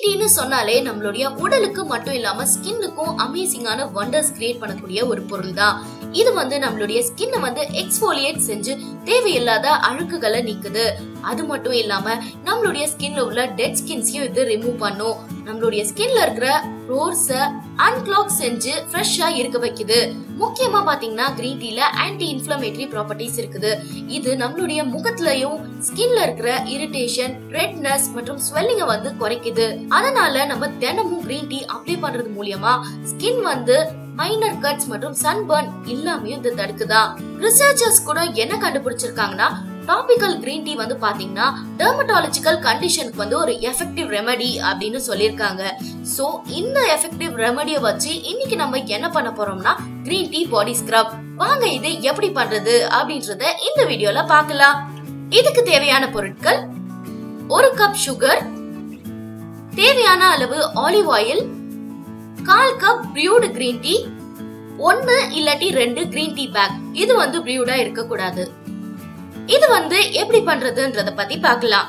டீன்னு சொன்னாலே நம்மளுடைய உடலுக்கு மட்டும் இல்லாம ஸ்கின்னுக்கும் அமேசிங்கான வண்டர்ஸ் கிரியேட் பண்ணக்கூடிய ஒரு பொருள் தான் இது வந்து நம்மளுடைய ஸ்கின்னை வந்து எக்ஸ்போலியேட் செஞ்சு தேவையில்லாத அழுக்குகளை நீக்குது அது மட்டும் இல்லாம நம்மளுடைய ஸ்கின்ல உள்ள டெட் ஸ்கின்ஸையும் இது ரிமூவ் பண்ணும் நம்மளுடைய ஸ்கின்ல இருக்கிற ரோர்ஸ அன்கிளாக் செஞ்சு ஃப்ரெஷ்ஷா இருக்க வைக்குது முக்கியமா பாத்தீங்கன்னா கிரீன் டீல ஆன்டி இன்ஃபிளமேட்டரி ப்ராப்பர்ட்டிஸ் இருக்குது இது நம்மளுடைய முகத்துலயும் ஸ்கின்ல இருக்கிற இரிட்டேஷன் ரெட்னஸ் மற்றும் ஸ்வெல்லிங்க வந்து குறைக்குது அதனால நம்ம தினமும் கிரீன் டீ அப்ளை பண்றது மூலியமா ஸ்கின் வந்து மைனர் கட்ஸ் மற்றும் சன்பர்ன் இல்லாமையும் இது தடுக்குதா ரிசர்ச்சர்ஸ் கூட என்ன கண்டுபிடிச்சிருக்காங்கன்னா டாபிக்கல் கிரீன் டீ வந்து பாத்தீங்கன்னா டெர்மட்டாலஜிக்கல் கண்டிஷனுக்கு வந்து ஒரு எஃபெக்டிவ் ரெமெடி அப்படின்னு சொல்லியிருக்காங்க சோ இந்த எஃபெக்டிவ் ரெமெடிய வச்சு இன்னைக்கு நம்ம என்ன பண்ண போறோம்னா கிரீன் டீ பாடி ஸ்க்ரப் வாங்க இது எப்படி பண்றது அப்படின்றத இந்த வீடியோல பார்க்கலாம் இதுக்கு தேவையான பொருட்கள் ஒரு கப் சுகர் தேவையான அளவு ஆலிவ் ஆயில் கால் கப் ப்ரியூடு கிரீன் டீ ஒன்னு இல்லாட்டி ரெண்டு கிரீன் டீ பேக் இது வந்து ப்ரியூடா இருக்க கூடாது இது வந்து எப்படி பண்றதுன்றத பத்தி பார்க்கலாம்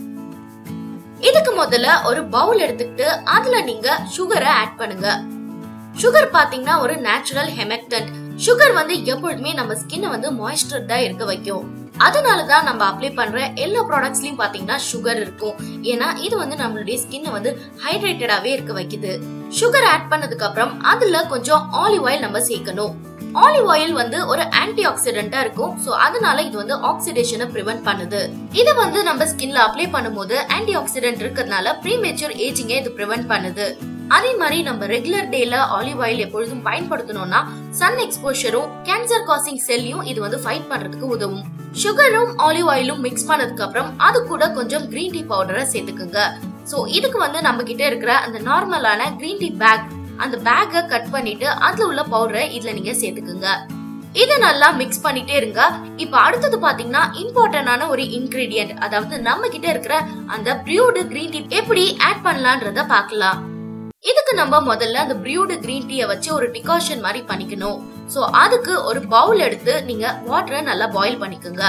இதுக்கு முதல்ல ஒரு பவுல் எடுத்துக்கிட்டு அதுல நீங்க சுகரை ஆட் பண்ணுங்க சுகர் பாத்தீங்கன்னா ஒரு நேச்சுரல் ஹெமெக்டன்ட் சுகர் வந்து எப்பொழுதுமே நம்ம ஸ்கின்னை வந்து மாய்ஸ்டர்டா இருக்க வைக்கும் அதனாலதான் நம்ம அப்ளை பண்ற எல்லா ப்ராடக்ட்ஸ்லயும் பாத்தீங்கன்னா சுகர் இருக்கும் ஏன்னா இது வந்து நம்மளுடைய ஸ்கின்னை வந்து ஹைட்ரேட்டடாவே இருக்க வைக்குது சுகர் ஆட் பண்ணதுக்கு அப்புறம் அதுல கொஞ்சம் ஆலிவ் ஆயில் நம்ம சேர்க்கணும் ஆலிவ் ஆயில் வந்து ஒரு ஆன்டி ஆக்சிடென்டா இருக்கும் சோ அதனால இது வந்து ஆக்சிடேஷனை பிரிவென்ட் பண்ணுது இத வந்து நம்ம ஸ்கின்ல அப்ளை பண்ணும்போது ஆன்டி ஆக்சிடென்ட் இருக்கிறதுனால ப்ரீமேச்சூர் ஏஜிங்கை இது பிரிவென்ட் பண்ணுது அதே மாதிரி நம்ம ரெகுலர் டேல ஆலிவ் ஆயில் எப்பொழுதும் பயன்படுத்தணும்னா சன் எக்ஸ்போஷரும் கேன்சர் காசிங் செல்லையும் இது வந்து ஃபைட் பண்றதுக்கு உதவும் சுகரும் ஆலிவ் ஆயிலும் மிக்ஸ் பண்ணதுக்கு அப்புறம் அது கூட கொஞ்சம் கிரீன் டீ பவுடரை சேர்த்துக்குங்க சோ இதுக்கு வந்து நம்ம கிட்ட இருக்கிற அந்த நார்மலான கிரீன் டீ பேக் அந்த பேக்கை கட் பண்ணிட்டு அதுல உள்ள பவுடரை இதுல நீங்க சேர்த்துக்குங்க இத நல்லா மிக்ஸ் பண்ணிட்டே இருங்க இப்ப அடுத்தது பாத்தீங்கன்னா இம்பார்ட்டன்டான ஒரு இன்கிரீடியன்ட் அதாவது நம்ம கிட்ட இருக்கிற அந்த ப்ரியூடு கிரீன் டீ எப்படி ஆட் பண்ணலான்றத பார்க்கலாம் இதுக்கு நம்ம முதல்ல அந்த ப்ரியூடு கிரீன் டீயை வச்சு ஒரு டிகாஷன் மாதிரி பண்ணிக்கணும் சோ அதுக்கு ஒரு பவுல் எடுத்து நீங்க வாட்டரை நல்லா பாயில் பண்ணிக்கோங்க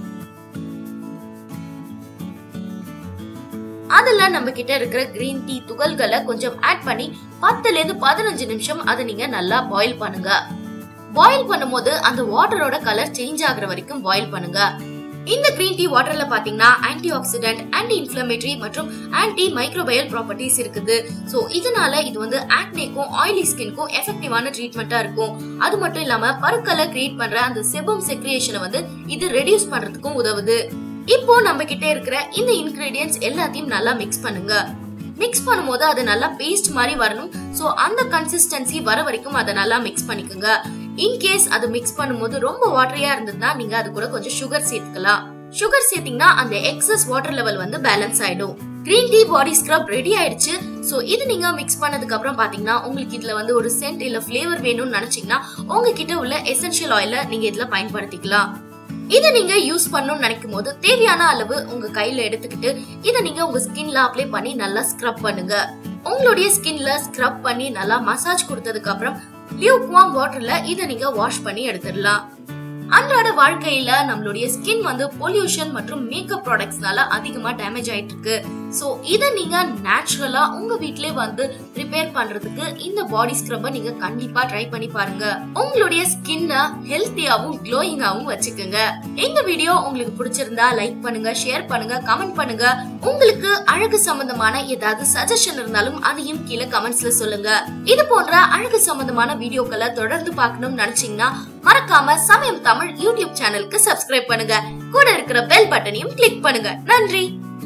அதுல நம்ம கிட்ட இருக்கிற கிரீன் டீ துகள்களை கொஞ்சம் ஆட் பண்ணி பத்துல இருந்து பதினஞ்சு நிமிஷம் அதை நீங்க நல்லா பாயில் பண்ணுங்க பாயில் பண்ணும்போது அந்த வாட்டரோட கலர் சேஞ்ச் ஆகுற வரைக்கும் பாயில் பண்ணுங்க இந்த கிரீன் டீ வாட்டர்ல பாத்தீங்கன்னா ஆன்டி ஆக்சிடென்ட் ஆன்டி இன்ஃபிளமேட்டரி மற்றும் ஆன்டி மைக்ரோபயல் ப்ராப்பர்ட்டிஸ் இருக்குது சோ இதனால இது வந்து ஆக்னேக்கும் ஆயிலி ஸ்கின்க்கும் எஃபெக்டிவான ட்ரீட்மெண்டா இருக்கும் அது மட்டும் இல்லாம பருக்களை கிரியேட் பண்ற அந்த செபம் செக்ரியேஷனை வந்து இது ரெடியூஸ் பண்றதுக்கும் உதவுது இப்போ நம்ம கிட்ட இருக்கிற இந்த இன்கிரீடியன்ஸ் எல்லாத்தையும் நல்லா மிக்ஸ் பண்ணுங்க மிக்ஸ் பண்ணும்போது அது நல்லா பேஸ்ட் மாதிரி வரணும் சோ அந்த கன்சிஸ்டன்சி வர வரைக்கும் அதை நல்லா மிக்ஸ் பண்ணிக்கோங்க இன்கேஸ் அது மிக்ஸ் பண்ணும்போது ரொம்ப வாட்டரியா இருந்ததுன்னா நீங்க அது கூட கொஞ்சம் சுகர் சேர்த்துக்கலாம் சுகர் சேர்த்தீங்கன்னா அந்த எக்ஸஸ் வாட்டர் லெவல் வந்து பேலன்ஸ் ஆயிடும் green tea body scrub ready ஆயிடுச்சு சோ இது நீங்க மிக்ஸ் பண்ணதுக்கு அப்புறம் பாத்தீங்கன்னா உங்களுக்கு இதுல வந்து ஒரு சென்ட் இல்ல ஃபிளேவர் வேணும்னு நினைச்சீங்கன்னா உங்ககிட்ட உள்ள எசென்ஷியல் ஆயில நீங்க இதுல பயன்படுத்திக்கலாம் இதை நீங்க யூஸ் பண்ணணும்னு நினைக்கும் போது தேவையான அளவு உங்க கையில எடுத்துக்கிட்டு இதை நீங்க உங்க ஸ்கின்ல அப்ளை பண்ணி நல்லா ஸ்க்ரப் பண்ணுங்க உங்களுடைய ஸ்கின்ல ஸ்க்ரப் பண்ணி நல்லா மசாஜ் கொடுத்ததுக்கு அப்புறம் லியூக்வாம் வாட்டர்ல இதை நீங்க வாஷ் பண்ணி எடுத்துடலாம் அன்றாட வாழ்க்கையில நம்மளுடைய ஸ்கின் வந்து பொல்யூஷன் மற்றும் மேக்கப் ப்ராடக்ட்ஸ்னால அதிகமா டேமேஜ் ஆயிட்டு இருக்கு சோ இத நீங்க நேச்சுரலா உங்க வீட்லயே வந்து ப்ரிப்பேர் பண்றதுக்கு இந்த பாடி ஸ்க்ரப்ப நீங்க கண்டிப்பா ட்ரை பண்ணி பாருங்க உங்களுடைய ஸ்கின்ன ஹெல்த்தியாவும் க்ளோயிங்காவும் வச்சுக்கோங்க இந்த வீடியோ உங்களுக்கு பிடிச்சிருந்தா லைக் பண்ணுங்க ஷேர் பண்ணுங்க கமெண்ட் பண்ணுங்க உங்களுக்கு அழகு சம்பந்தமான ஏதாவது சஜஷன் இருந்தாலும் அதையும் கீழே கமெண்ட்ஸ்ல சொல்லுங்க இது போன்ற அழகு சம்பந்தமான வீடியோக்களை தொடர்ந்து பார்க்கணும்னு நினைச்சீங்கன்னா மறக்காம சமயம் தமிழ் யூடியூப் சேனலுக்கு சப்ஸ்கிரைப் பண்ணுங்க கூட இருக்கிற பெல் பட்டனையும் கிளிக் பண்ணுங்க நன்றி